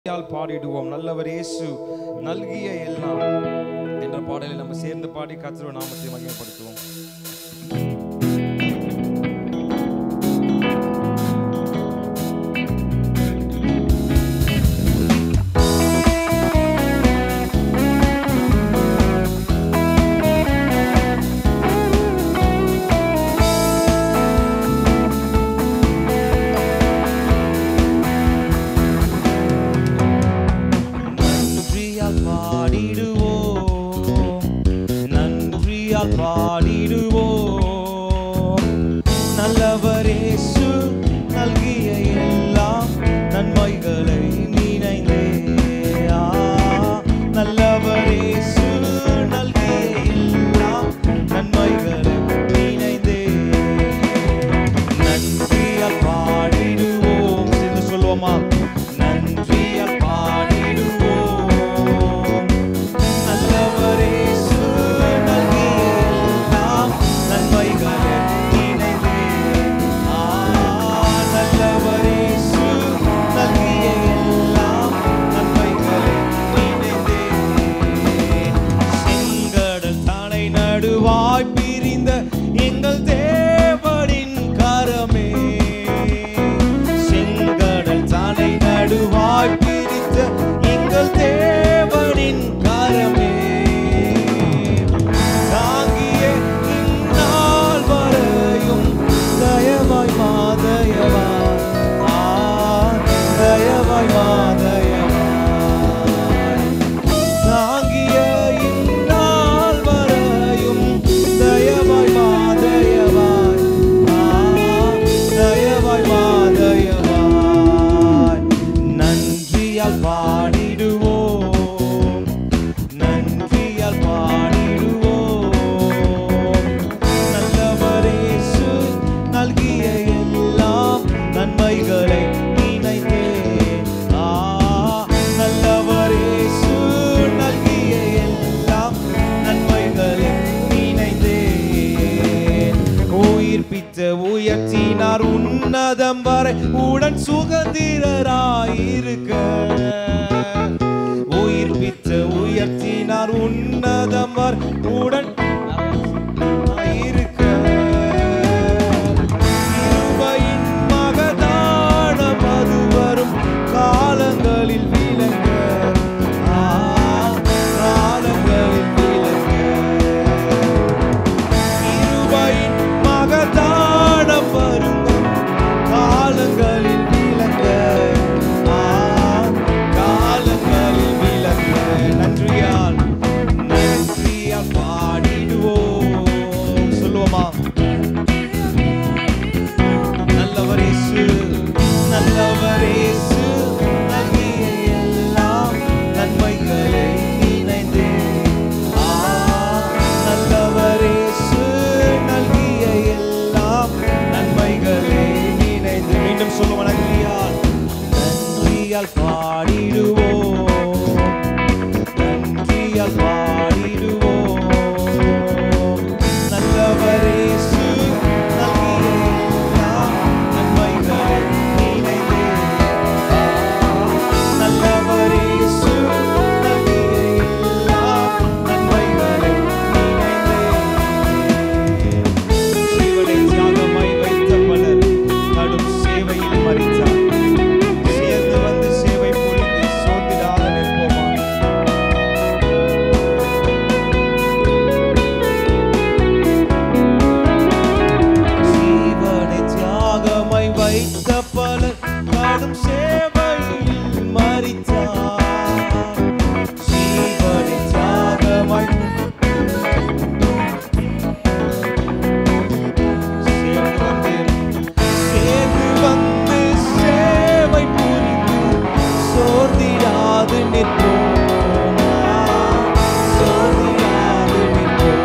யால் பாடிடுவோம் நல்லவர் இயேசு நல்கிய எல்லாம் என்ற பாடலை நம்ம சேர்ந்து பாடி கர்த்தருடைய நாமத்தை மகிமைப்படுத்துவோம் நன்றியால் பாடிடுவோம் நன்றியால் பாடிடுவோம் நல்லவரேசு நல்கிய எல்லாம் நன்மைகளை நினைந்தே ஆ, நல்லவரேசு நல்கிய எல்லாம் நன்மைகளை நினைந்தே நன்றியால் பாடிடுவோம் சேர்ந்து சொல்லுவோமா நன்றியால் பாடிடுவோம் நல்லவரேசு நல்கிய எல்லாம் நன்மைகளை நினைந்தே ஆ, நல்லவரேசு நல்கிய எல்லாம் நன்மைகளை நினைந்தே செங்கடல் தானை நடுவாய் பிரிந்த எங்கள் தேவனின் கரமே செங்கடல் தானை நடுவாய் பிரிந்த எங்கள் தேவனின் கரமே தாங்கிய இந்நாள் வரையும் தயவாய் மாதயவாய் ஆ, தயவாய் மாதயவாய் தாங்கிய இந்நாள் வரையும் தயவாய் மாதயவாய் ஆ, தயவாய் மாதயவாய் நன்றியால் பாடிடுவோம் நன்றியால் பாடிடுவோம் நல்லவரேசு நல்கிய எல்லாம் நன்மைகளை நினைத்தே ஆ நல்லவரேசு நல்கிய எல்லாம் நன்மைகளை நினைத்தே உயிர்ப்பித்த உயர்த்தினார் உன்னதம் வரை உடன் சுகந்திரராயிருக்க உயிர்ப்பித்த உயர்த்தினார் உன்னதம் வரை உடன் இருக்க கிருபையின் மகதானம் அது வரும் காலங்களில் விளங்க ஆ, காலங்களில் விளங்க கிருபையின் மகதானம் வருங்கும் காலங்களில் விளங்க ஆ, காலங்களில் விளங்க நன்றியால் நன்றியால் பாடிடுவோம் சொல்லுவோமா நல்லவரேசு நல்லவரேசு நல்கிய எல்லாம் நன்மைகளை நினைந்தே ஆ, நல்லவரேசு நல்கிய எல்லாம் நன்மைகளை நினைந்து மீண்டும் சொல்லுவோம் நன்றியால் நன்றியால் பாடிடுவோம் நன்றியால் பாடிடுவோம் நல்லவரேசு நல்கிய எல்லாம் நன்மைகளை நினைந்தே ஆ, நல்லவரேசு நல்கிய எல்லாம் நன்மைகளை நினைந்தே ஜீவனை தியாகமாய் வைத்த பலர் கடும் சேவையில் மறித்தார் சேர்ந்து வந்து சேவை புரிந்து சோர்ந்திடாத நிற்போமா ஜீவனை தியாகமாய் வைத்த பலர் கடும் சேவையில் மறித்தார் ஜீவனை தியாகமாய் சேர்ந்து வந்து சேர்ந்து வந்து சேவை புரிந்து சோர்ந்திடாது நிற்போம் சோர்ந்திடாது நிற்போம்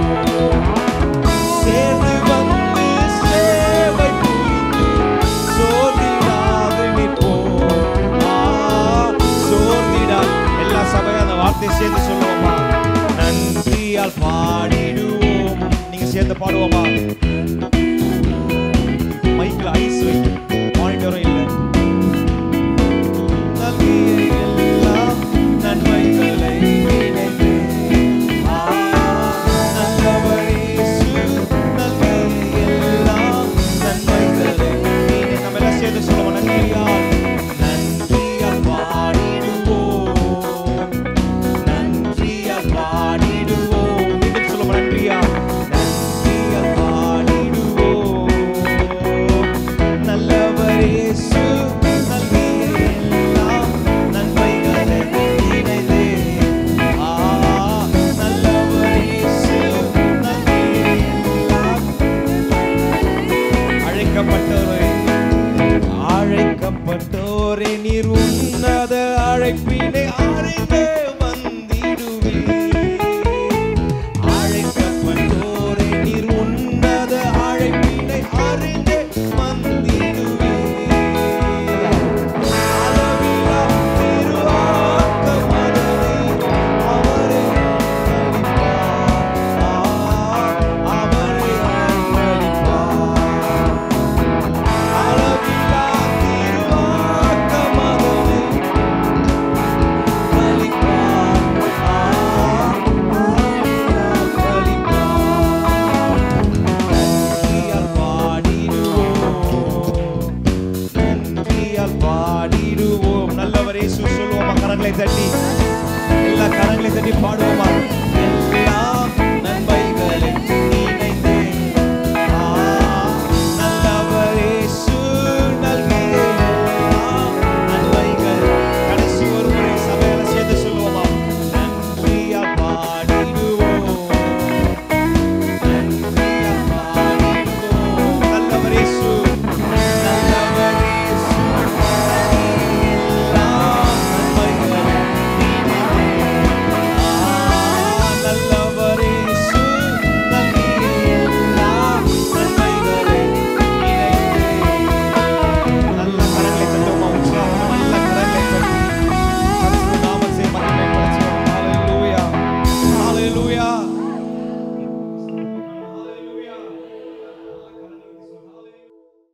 சேர்ந்து வந்து சேவை புரிந்து சோர்ந்திடாது நிற்போம் ஆ, சோர்ந்திடாது எல்லா சபையும் அந்த வார்த்தையை சேர்ந்து சொல்லுவோமா நன்றியால் பாடிடுவோம் நீங்க சேர்ந்து பாடுவோமா மைக்கில் ஐஸ் வைக்கும் மானிட்டரும் இல்லை நல்கிய கரங்களை தட்டி எல்லா கரங்களை தட்டி பாடுவோமா